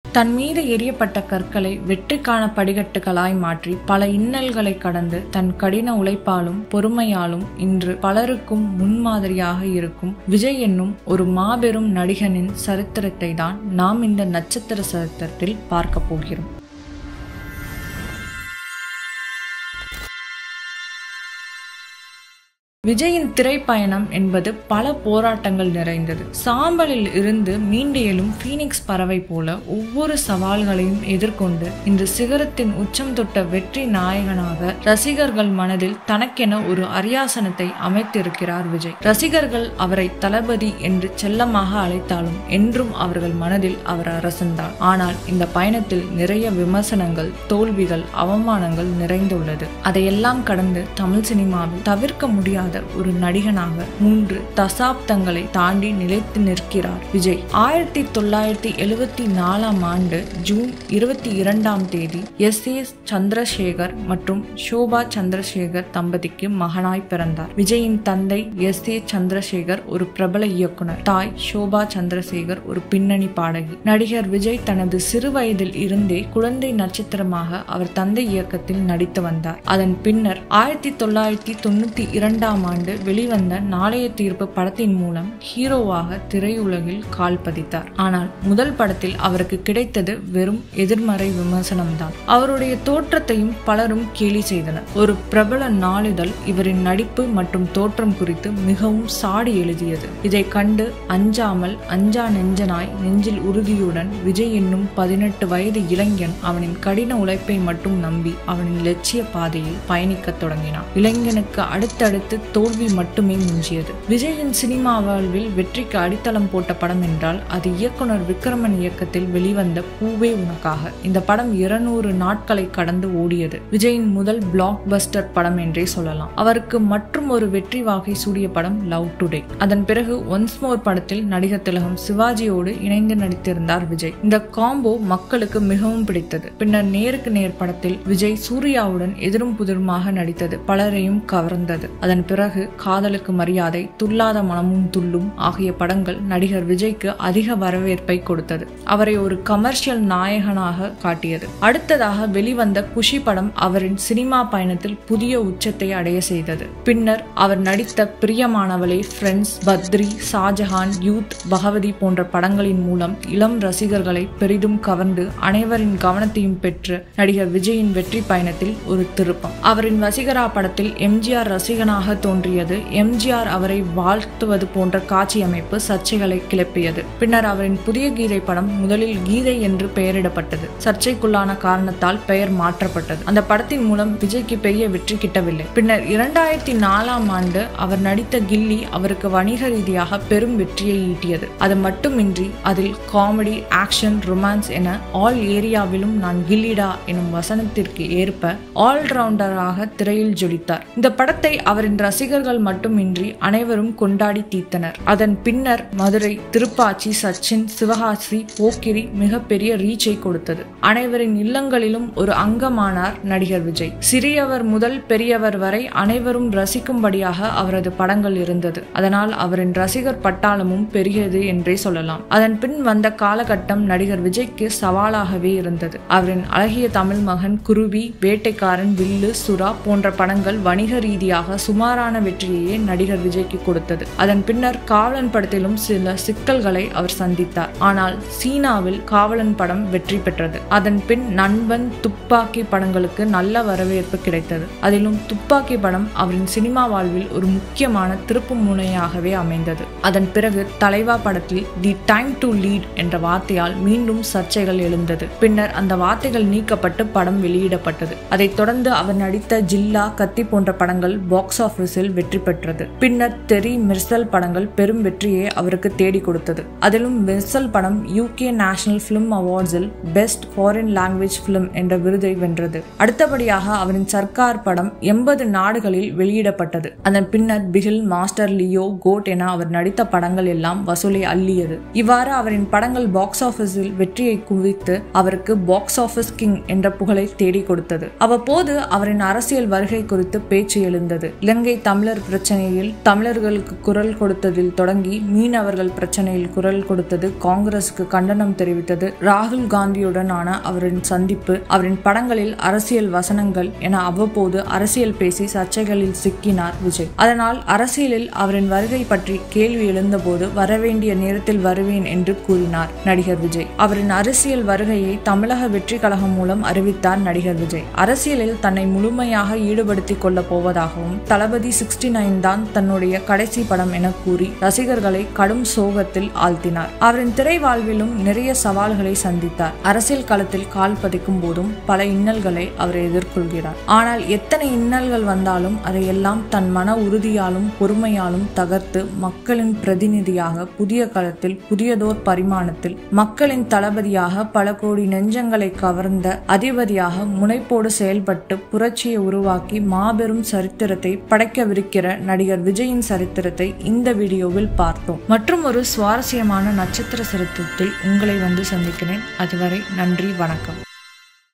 தன் மீது எரியப்பட்ட கற்களை வெற்றிக்கான படிகட்டுகளாய் மாற்றி பல இன்னல்களை கடந்து தன் கடின உழைப்பாலும் பொறுமையாலும் இன்று பலருக்கும் முன்மாதிரியாக இருக்கும் விஜய் என்னும் ஒரு மாபெரும் நடிகனின் சரித்திரத்தை தான் நாம் இந்த நட்சத்திர சரித்திரத்தில் பார்க்க போகிறோம் விஜயின் திரைப்பயணம் என்பது பல போராட்டங்கள் நிறைந்தது சாம்பலில் இருந்து மீண்டு எழும் பீனிக்ஸ் பறவை போல ஒவ்வொரு சவால்களையும் எதிர்கொண்டு இன்று சிகரத்தின் உச்சம் தொட்ட வெற்றி நாயகனாக ரசிகர்கள் மனதில் தனக்கென ஒரு அரியாசனத்தை அமைத்திருக்கிறார் விஜய் ரசிகர்கள் அவரை தளபதி என்று செல்லமாக அழைத்தாலும் என்றும் அவர்கள் மனதில் அவர் அரசன்தான் ஆனால் இந்த பயணத்தில் நிறைய விமர்சனங்கள் தோல்விகள் அவமானங்கள் நிறைந்துள்ளது அதையெல்லாம் கடந்து தமிழ் சினிமாவில் தவிர்க்க முடியாத ஒரு நடிகனாக மூன்று தசாப்தங்களை தாண்டி நிலைத்து நிற்கிறார் விஜய் ஆயிரத்தி தொள்ளாயிரத்தி எழுவத்தி நாலாம் ஆண்டு ஜூன் இருபத்தி இரண்டாம் தேதி எஸ் ஏ சந்திரசேகர் மற்றும் ஷோபா சந்திரசேகர் தம்பதிக்கு மகனாய் பிறந்தார் விஜயின் தந்தை எஸ் ஏ சந்திரசேகர் ஒரு பிரபல இயக்குனர் தாய் ஷோபா சந்திரசேகர் ஒரு பின்னணி பாடகி நடிகர் விஜய் தனது சிறு வயதில் இருந்தே குழந்தை நட்சத்திரமாக அவர் தந்தை இயக்கத்தில் நடித்து வந்தார் அதன் பின்னர் ஆயிரத்தி தொள்ளாயிரத்தி தொண்ணூத்தி இரண்டாம் ஆண்டு வெளிவந்த நாளைய தீர்ப்பு படத்தின் மூலம் ஹீரோவாக திரையுலகில் கால் பதித்தார் ஆனால் முதல் படத்தில் அவருக்கு கிடைத்தது வெறும் எதிர்மறை விமர்சனம்தான் அவருடைய தோற்றத்தையும் பலரும் கேலி செய்தனர் ஒரு பிரபல நாளிதழ் இவரின் நடிப்பு மற்றும் தோற்றம் குறித்து மிகவும் சாடி எழுதியது இதை கண்டு அஞ்சாமல் அஞ்சா நெஞ்சனாய் நெஞ்சில் உறுதியுடன் விஜய் என்னும் பதினெட்டு வயது இளைஞன் அவனின் கடின உழைப்பை மட்டும் நம்பி அவனின் லட்சிய பாதையில் பயணிக்கத் தொடங்கினான் இளைஞனுக்கு அடுத்தடுத்து தோல்வி மட்டுமே மிஞ்சியது விஜயின் சினிமா வாழ்வில் வெற்றிக்கு அடித்தளம் போட்ட படம் என்றால் அது இயக்குனர் விக்ரமன் இயக்கத்தில் வெளிவந்த பூவே உனக்காக இந்த படம் இருநூறு நாட்களை கடந்து ஓடியது விஜயின் முதல் பிளாக் பஸ்டர் படம் என்றே சொல்லலாம் அவருக்கு மற்றும் ஒரு வெற்றி வாகை சூடிய படம் லவ் டுடே அதன் பிறகு ஒன்ஸ் மோர் படத்தில் நடிகர் திலகம் சிவாஜியோடு இணைந்து நடித்திருந்தார் விஜய் இந்த காம்போ மக்களுக்கு மிகவும் பிடித்தது பின்னர் நேருக்கு நேர் படத்தில் விஜய் சூர்யாவுடன் எதிரும் புதிருமாக நடித்தது பலரையும் கவர்ந்தது அதன் பிறகு காதலுக்கு மரியாதை துல்லாத மனமும் துள்ளும் ஆகிய படங்கள் நடிகர் விஜய்க்கு அதிக வரவேற்பை கொடுத்தது அவரை ஒரு கமர்ஷியல் நாயகனாக காட்டியது அடுத்ததாக வெளிவந்த குஷி படம் அவரின் சினிமா பயணத்தில் புதிய உச்சத்தை அடைய செய்தது பின்னர் அவர் நடித்த பிரியமானவளே ஃப்ரெண்ட்ஸ் பத்ரி ஷாஜஹான் யூத் பகவதி போன்ற படங்களின் மூலம் இளம் ரசிகர்களை பெரிதும் கவர்ந்து அனைவரின் கவனத்தையும் பெற்று நடிகர் விஜயின் வெற்றி பயணத்தில் ஒரு திருப்பம் அவரின் வசீகரா படத்தில் எம்ஜிஆர் ரசிகனாக தோன்றியது எம்ஜிஆர் அவரை வாழ்த்துவது போன்ற காட்சி அமைப்பு சர்ச்சைகளை கிளப்பியது பின்னர் அவரின் புதிய கீதை படம் முதலில் கீதை என்று பெயரிடப்பட்டது சர்ச்சைக்குள்ளான காரணத்தால் பெயர் மாற்றப்பட்டது அந்த படத்தின் மூலம் விஜய்க்கு பெரிய வெற்றி கிட்டவில்லை பின்னர் இரண்டாயிரத்தி நாலாம் ஆண்டு அவர் நடித்த கில்லி அவருக்கு வணிக ரீதியாக பெரும் வெற்றியை ஈட்டியது அது மட்டுமின்றி அதில் காமெடி ஆக்ஷன் ரொமான்ஸ் என ஆல் ஏரியாவிலும் நான் கில்லிடா எனும் வசனத்திற்கு ஏற்ப ஆல்ரவுண்டராக திரையில் ஜொலித்தார் இந்த படத்தை அவரின் ரசிகர்கள் மட்டுமின்றி அனைவரும் கொண்டாடி தீர்த்தனர் அதன் பின்னர் மதுரை திருப்பாச்சி சச்சின் சிவகாசி போக்கிரி மிகப்பெரிய ரீச்சை கொடுத்தது அனைவரின் இல்லங்களிலும் ஒரு அங்கமானார் நடிகர் விஜய் சிறியவர் முதல் பெரியவர் வரை அனைவரும் ரசிக்கும்படியாக அவரது படங்கள் இருந்தது அதனால் அவரின் ரசிகர் பட்டாளமும் பெரியது என்றே சொல்லலாம் அதன் பின் வந்த காலகட்டம் நடிகர் விஜய்க்கு சவாலாகவே இருந்தது அவரின் அழகிய தமிழ் மகன் குருவி வேட்டைக்காரன் வில்லு சுறா போன்ற படங்கள் வணிக ரீதியாக சுமாரான வெற்றியையே நடிகர் விஜய்க்கு கொடுத்தது அதன் பின்னர் காவலன் படத்திலும் சில சிக்கல்களை அவர் சந்தித்தார் ஆனால் சீனாவில் காவலன் படம் வெற்றி பெற்றது அதன் பின் நண்பன் துப்பாக்கி படங்களுக்கு நல்ல வரவேற்பு கிடைத்தது அதிலும் துப்பாக்கி படம் அவரின் சினிமா வாழ்வில் ஒரு முக்கியமான திருப்பு முனையாகவே அமைந்தது அதன் பிறகு தலைவா படத்தில் தி டைம் டு லீட் என்ற வார்த்தையால் மீண்டும் சர்ச்சைகள் எழுந்தது பின்னர் அந்த வார்த்தைகள் நீக்கப்பட்டு படம் வெளியிடப்பட்டது அதைத் தொடர்ந்து அவர் நடித்த ஜில்லா கத்தி போன்ற படங்கள் பாக்ஸ் ஆபீஸில் வெற்றி பெற்றது பின்னர் தெரி மிர்சல் படங்கள் பெரும் வெற்றியை அவருக்கு தேடி கொடுத்தது அதிலும் மிர்சல் படம் யூகே நேஷனல் பிலிம் அவார்ட்ஸில் பெஸ்ட் ஃபாரின் லாங்குவேஜ் பிலிம் என்ற விருதை வென்றது அடுத்தபடியாக அவரின் சர்க்கார் படம் எண்பது நாடுகளில் வெளியிடப்பட்டது அதன் பின்னர் பிகில் மாஸ்டர் லியோ கோட் என அவர் நடித்த படங்கள் எல்லாம் வசூலை அள்ளியது இவ்வாறு அவரின் படங்கள் பாக்ஸ் ஆபீஸில் வெற்றியை குவித்து அவருக்கு பாக்ஸ் ஆபீஸ் கிங் என்ற புகழை தேடி கொடுத்தது அவ்வப்போது அவரின் அரசியல் வருகை குறித்து பேச்சு எழுந்தது இலங்கை தமிழர் பிரச்சனையில் தமிழர்களுக்கு குரல் கொடுத்ததில் தொடங்கி மீனவர்கள் பிரச்சனையில் குரல் கொடுத்தது காங்கிரசுக்கு கண்டனம் தெரிவித்தது ராகுல் காந்தியுடனான அவரின் சந்திப்பு அவரின் படங்களில் அரசியல் வசனங்கள் என அவ்வப்போது அரசியல் பேசி சர்ச்சைகளில் சிக்கினார் விஜய் அதனால் அரசியலில் அவரின் வருகை பற்றி கேள்வி எழுந்தபோது வரவேண்டிய நேரத்தில் வருவேன் என்று கூறினார் நடிகர் விஜய் அவரின் அரசியல் வருகையை தமிழக வெற்றி கழகம் மூலம் அறிவித்தார் நடிகர் விஜய் அரசியலில் தன்னை முழுமையாக ஈடுபடுத்திக் கொள்ளப் போவதாகவும் தளபதி சிக்ஸ்டி நைன் தான் தன்னுடைய கடைசி படம் என கூறி ரசிகர்களை கடும் சோகத்தில் ஆழ்த்தினார் அவரின் திரை வாழ்விலும் நிறைய சவால்களை சந்தித்தார் அரசியல் களத்தில் கால் பதிக்கும் போதும் பல இன்னல்களை அவர் எதிர்கொள்கிறார் ஆனால் எத்தனை இன்னல்கள் வந்தாலும் அதையெல்லாம் தன் மன உறுதியாலும் பொறுமையாலும் தகர்த்து மக்களின் பிரதிநிதியாக புதிய களத்தில் புதியதோர் பரிமாணத்தில் மக்களின் தளபதியாக பல கோடி நெஞ்சங்களை கவர்ந்த அதிபதியாக முனைப்போடு செயல்பட்டு புரட்சியை உருவாக்கி மாபெரும் சரித்திரத்தை படைக்கவிருக்கிற நடிகர் விஜயின் சரித்திரத்தை இந்த வீடியோவில் பார்த்தோம் மற்றும் ஒரு சுவாரஸ்யமான நட்சத்திர சரித்திரத்தில் உங்களை வந்து சந்திக்கிறேன் அதுவரை நன்றி வணக்கம்